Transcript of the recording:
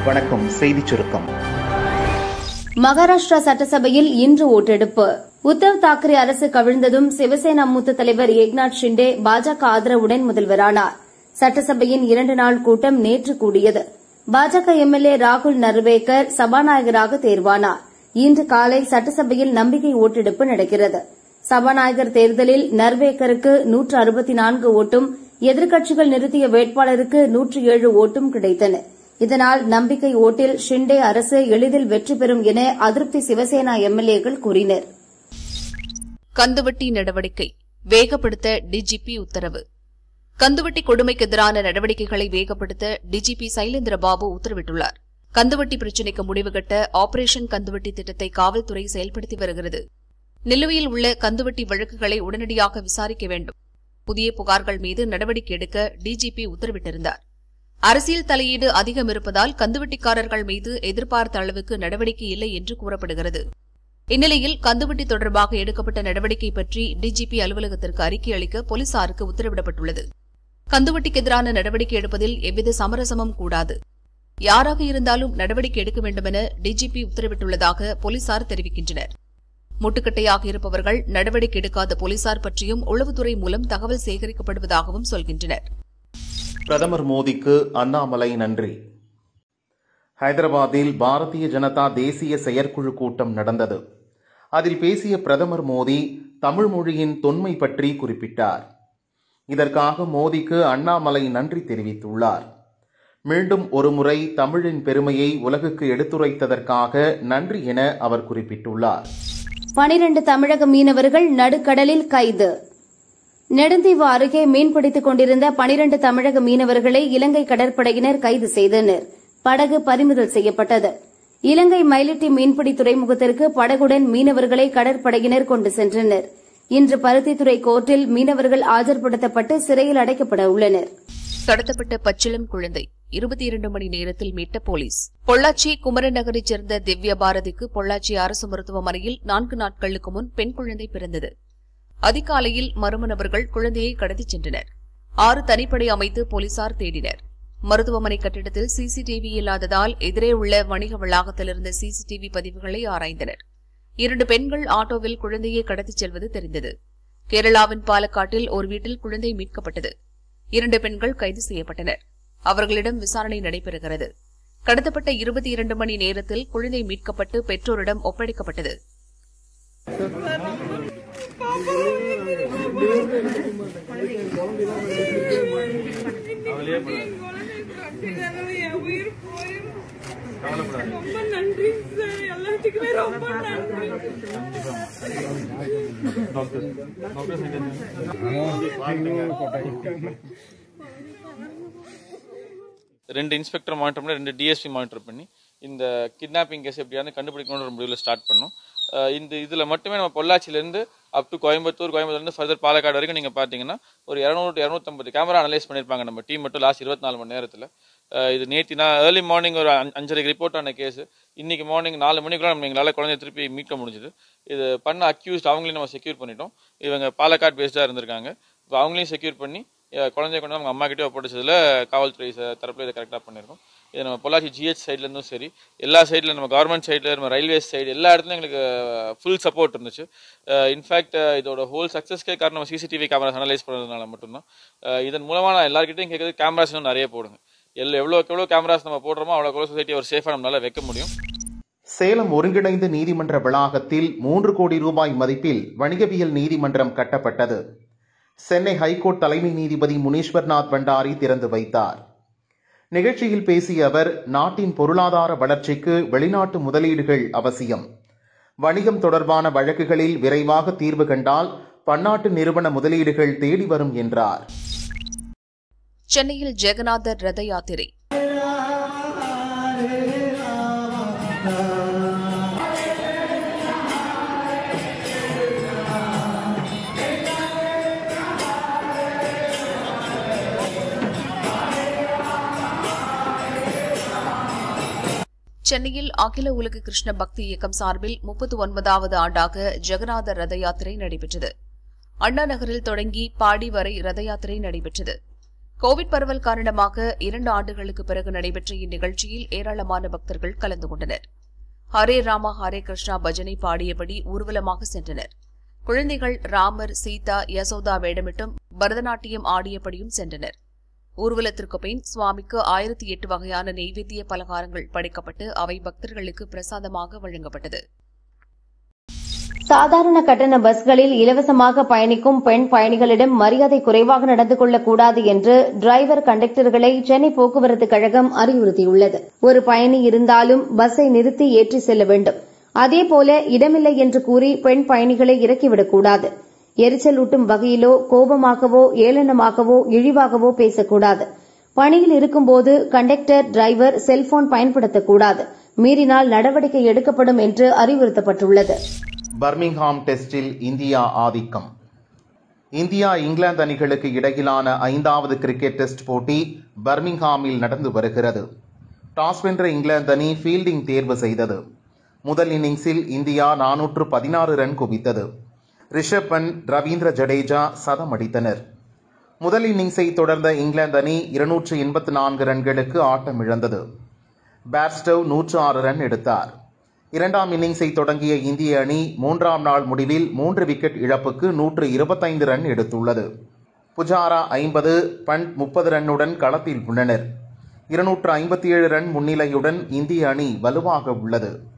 வணக்கம் செய்திச் சுருக்கம் மகாராஷ்டிரா சட்டசபையில் இன்று ஓட்டெடுப்பு உத்தவ் தாக்கரே அரசு கவிழ்ந்ததும் சிவசேனா மூத்த தலைவர் ஏக்நாத் ஷிண்டே பாஜக ஆதரவுடன் முதல்வரானார் சட்டசபையின் இரண்டு நாள் கூட்டம் நேற்று கூடியது பாஜக எம்எல்ஏ ராகுல் நர்வேக்கர் சபாநாயகராக தேர்வானார் இன்று காலை சட்டசபையில் நம்பிக்கை ஓட்டெடுப்பு நடக்கிறது சபாநாயகர் தேர்தலில் நர்வேக்கருக்கு நூற்று அறுபத்தி நான்கு ஓட்டும் எதிர்க்கட்சிகள் நிறுத்திய வேட்பாளருக்கு நூற்று ஏழு ஓட்டும் கிடைத்தன இதனால் நம்பிக்கை ஓட்டில் ஷிண்டே அரசு எளிதில் வெற்றி பெறும் என அதிருப்தி சிவசேனா எம்எல்ஏக்கள் கூறினர் கந்துவட்டி நடவடிக்கை வேகப்படுத்த டிஜிபி உத்தரவு கந்துவட்டி கொடுமைக்கு எதிரான நடவடிக்கைகளை வேகப்படுத்த டிஜிபி சைலேந்திர பாபு உத்தரவிட்டுள்ளார் கந்துவட்டி பிரச்சினைக்கு முடிவு கட்ட ஆபரேஷன் கந்துவட்டி திட்டத்தை காவல்துறை செயல்படுத்தி வருகிறது நிலுவையில் உள்ள கந்துவட்டி வழக்குகளை உடனடியாக விசாரிக்க வேண்டும் புதிய புகார்கள் மீது நடவடிக்கை எடுக்க டிஜிபி உத்தரவிட்டிருந்தார் அரசியல் தலையீடு அதிகம் இருப்பதால் கந்துவட்டிக்காரர்கள் மீது எதிர்பார்த்த அளவுக்கு நடவடிக்கை இல்லை என்று கூறப்படுகிறது இந்நிலையில் கந்துவட்டி தொடர்பாக எடுக்கப்பட்ட நடவடிக்கை பற்றி டிஜிபி அலுவலகத்திற்கு அறிக்கை அளிக்க போலீசாருக்கு உத்தரவிடப்பட்டுள்ளது கந்துவட்டிக்கு எதிரான நடவடிக்கை எடுப்பதில் எவ்வித சமரசமும் கூடாது யாராக இருந்தாலும் நடவடிக்கை எடுக்க வேண்டுமென டிஜிபி உத்தரவிட்டுள்ளதாக போலீசார் தெரிவிக்கின்றனர் முட்டுக்கட்டையாக இருப்பவர்கள் நடவடிக்கை எடுக்காத போலீசார் பற்றியும் உளவுத்துறை மூலம் தகவல் சேகரிக்கப்படுவதாகவும் சொல்கின்றனர் பிரதமர் மோடிக்கு அண்ணாமலை நன்றி ஹைதராபாத்தில் பாரதிய ஜனதா தேசிய செயற்குழு கூட்டம் நடந்தது அதில் பேசிய பிரதமர் மோடி தமிழ் மொழியின் தொன்மை பற்றி குறிப்பிட்டார் இதற்காக மோடிக்கு அண்ணாமலை நன்றி தெரிவித்துள்ளார் மீண்டும் ஒருமுறை தமிழின் பெருமையை உலகுக்கு எடுத்துரைத்ததற்காக நன்றி என அவர் குறிப்பிட்டுள்ளார் பனிரண்டு தமிழக மீனவர்கள் நடுக்கடலில் கைது நெடுந்தீவு அருகே மீன்பிடித்துக் கொண்டிருந்த பனிரண்டு தமிழக மீனவர்களை இலங்கை கடற்படையினர் கைது செய்தனர் படகு பறிமுதல் செய்யப்பட்டது இலங்கை மயிலிட்டி மீன்பிடி துறைமுகத்திற்கு படகுடன் மீனவர்களை கடற்படையினர் கொண்டு சென்றனர் இன்று பருத்தித்துறை கோர்ட்டில் மீனவர்கள் ஆஜர்படுத்தப்பட்டு சிறையில் அடைக்கப்பட உள்ளனர் கடத்தப்பட்ட பச்சிளம் குழந்தை இருபத்தி இரண்டு மணி நேரத்தில் மீட்ட போலீஸ் பொள்ளாச்சி குமரன் நகரைச் சேர்ந்த திவ்ய பாரதிக்கு பொள்ளாச்சி அரசு மருத்துவமனையில் நான்கு நாட்களுக்கு முன் பெண் குழந்தை பிறந்தது அதிகாலையில் மர்ம நபர்கள் குழந்தையை கடத்திச் சென்றனர் ஆறு தனிப்படை அமைத்து போலீசார் தேடினர் மருத்துவமனை கட்டிடத்தில் சிசிடிவி இல்லாததால் எதிரே உள்ள வணிக வளாகத்தில் இருந்த சிசிடிவி பதிவுகளை ஆராய்ந்தனர் இரண்டு பெண்கள் ஆட்டோவில் குழந்தையை கடத்திச் செல்வது தெரிந்தது கேரளாவின் பாலக்காட்டில் ஒரு வீட்டில் குழந்தை மீட்கப்பட்டது இரண்டு பெண்கள் கைது செய்யப்பட்டனர் அவர்களிடம் விசாரணை நடைபெறுகிறது கடத்தப்பட்ட இருபத்தி இரண்டு மணி நேரத்தில் குழந்தை மீட்கப்பட்டு பெற்றோரிடம் ஒப்படைக்கப்பட்டது என் உயிர் போயிடும் ரொம்ப நன்றி சார் எல்லாத்துக்குமே ரொம்ப நன்றி ரெண்டு இன்ஸ்பெக்டர் மானிட்டர் பண்ணி ரெண்டு டிஎஸ்பி மானிட்டர் பண்ணி இந்த கிட்னாப்பிங் கேஸ் எப்படியாவது கண்டுபிடிக்கணுன்ற முடிவில் ஸ்டார்ட் பண்ணோம் அஹ் இந்த இதில் மட்டுமே நம்ம பொள்ளாச்சியிலேருந்து அப் டு கோயம்புத்தூர் கோயம்புத்தூர்லேருந்து ஃபர்தர் பாலக்காடு வரைக்கும் நீங்கள் பார்த்தீங்கன்னா ஒரு இரநூறு இரநூத்தம்பது கேமரா அனலைஸ் பண்ணியிருப்பாங்க நம்ம டீம் மட்டும் லாஸ்ட் இருபத்தி நாலு மணி நேரத்தில் இது நேற்று நான் ஏர்லி மார்னிங் ஒரு அஞ்சு- அஞ்சரைக்கு ரிப்போர்ட் ஆன கேஸ் இன்னைக்கு மார்னிங் நாலு மணிக்குள்ள நம்ம எங்களால் குழந்தைய திருப்பி மீட்க முடிஞ்சுது இது பண்ண அக்யூஸ்ட் அவங்களையும் நம்ம செக்யூர் பண்ணிட்டோம் இவங்க பாலக்காடு பேஸ்டாக இருந்திருக்காங்க இப்போ அவங்களையும் செக்யூர் பண்ணி அஹ் குழந்தைய கொண்டு வந்து அவங்க அம்மா கிட்டே ஒப்படைச்சதுல காவல்துறை ச- தரப்புல இதை கரெக்டாக பண்ணியிருக்கோம் இது நம்ம பொள்ளாச்சி ஜிஹெச் சைட்லேருந்தும் சரி எல்லா சைடில் நம்ம கவர்மெண்ட் சைடில் நம்ம ரயில்வேஸ் சைடு எல்லா இடத்துலையும் எங்களுக்கு ஃபுல் சப்போர்ட் இருந்துச்சு இன்ஃபேக்ட் இதோட ஹோல் சக்ஸஸ்க்கே காரணம் நம்ம சிசிடிவி கேமராஸ் அனலைஸ் பண்ணுறதுனால மட்டும்தான் அஹ் இதன் மூலமாக நான் எல்லாருக்கிட்டையும் கேட்குறது கேமராஸ் இன்னும் நிறைய போடுங்க எல்லாம் எவ்வளோக்கு எவ்வளோ கேமராஸ் நம்ம போடுறோமோ அவ்வளோக்கு எவ்வளோ சொசைட்டி ஒரு சேஃபாக நம்மளால வைக்க முடியும் சேலம் ஒருங்கிணைந்த நீதிமன்ற வளாகத்தில் மூன்று கோடி ரூபாய் மதிப்பில் வணிகவியல் நீதிமன்றம் கட்டப்பட்டது சென்னை ஹைகோர்ட் தலைமை நீதிபதி முனீஸ்வர்நாத் பண்டாரி திறந்து வைத்தார் நிகழ்ச்சியில் பேசிய அவர் நாட்டின் பொருளாதார வளர்ச்சிக்கு வெளிநாட்டு முதலீடுகள் அவசியம் வணிகம் தொடர்பான வழக்குகளில் விரைவாக தீர்வு கண்டால் பன்னாட்டு நிறுவன முதலீடுகள் தேடி வரும் என்றார் சென்னையில் ஜெகநாதர் ரத யாத்திரை சென்னையில் அகில உலக கிருஷ்ண பக்தி இயக்கம் சார்பில் முப்பத்தி ஒன்பதாவது ஆண்டாக ஜெகநாத ரத யாத்திரை நடைபெற்றது அண்ணா நகரில் தொடங்கி பாடி வரை ரத யாத்திரை நடைபெற்றது கோவிட் பரவல் காரணமாக இரண்டு ஆண்டுகளுக்கு பிறகு நடைபெற்ற இந்நிகழ்ச்சியில் ஏராளமான பக்தர்கள் கலந்து கொண்டனர் ஹரே ராமா ஹரே கிருஷ்ணா பஜனை பாடியபடி ஊர்வலமாக சென்றனர் குழந்தைகள் ராமர் சீதா யசோதா வேடமிட்டும் பரதநாட்டியம் ஆடியபடியும் சென்றனர் ஊர்வலத்திற்கு பின் சுவாமிக்கு ஆயிரத்தி எட்டு வகையான நெய்வேத்திய பலகாரங்கள் படைக்கப்பட்டு அவை பக்தர்களுக்கு பிரசாதமாக வழங்கப்பட்டது சாதாரண கட்டண பஸ்களில் இலவசமாக பயணிக்கும் பெண் பயணிகளிடம் மரியாதை குறைவாக நடந்து கொள்ளக்கூடாது என்று டிரைவர் கண்டக்டர்களை சென்னை போக்குவரத்து கழகம் அறிவுறுத்தியுள்ளது ஒரு பயணி இருந்தாலும் பஸ்ஸை நிறுத்தி ஏற்றி செல்ல வேண்டும் அதேபோல இடமில்லை என்று கூறி பெண் பயணிகளை இறக்கிவிடக்கூடாது எரிச்சலூட்டும் வகையிலோ கோபமாகவோ ஏளனமாகவோ இழிவாகவோ பேசக்கூடாது பணியில் இருக்கும்போது கண்டக்டர் டிரைவர் செல்போன் பயன்படுத்தக்கூடாது மீறினால் நடவடிக்கை எடுக்கப்படும் என்று அறிவுறுத்தப்பட்டுள்ளது பர்மிங்ஹாம் டெஸ்டில் இந்தியா ஆதிக்கம் இந்தியா இங்கிலாந்து அணிகளுக்கு இடையிலான ஐந்தாவது கிரிக்கெட் டெஸ்ட் போட்டி பர்மிங்ஹாமில் நடந்து வருகிறது டாஸ் வென்ற இங்கிலாந்து அணி ஃபீல்டிங் தேர்வு செய்தது முதல் இன்னிங்ஸில் இந்தியா நானூற்று பதினாறு ரன் குவித்தது ரிஷப் பண்ட் ரவீந்திர ஜடேஜா சதம் அடித்தனர் முதல் இன்னிங்ஸை தொடர்ந்த இங்கிலாந்து அணி இருநூற்று எண்பத்து நான்கு ரன்களுக்கு ஆட்டம் இழந்தது பேர்ஸ்டவ் நூற்று ஆறு ரன் எடுத்தார் இரண்டாம் இன்னிங்ஸை தொடங்கிய இந்திய அணி மூன்றாம் நாள் முடிவில் மூன்று விக்கெட் இழப்புக்கு நூற்று இருபத்தைந்து ரன் எடுத்துள்ளது புஜாரா ஐம்பது பண்ட் முப்பது ரன்னுடன் களத்தில் உள்ளனர் இருநூற்று ஐம்பத்தி ஏழு ரன் முன்னிலையுடன் இந்திய அணி வலுவாக உள்ளது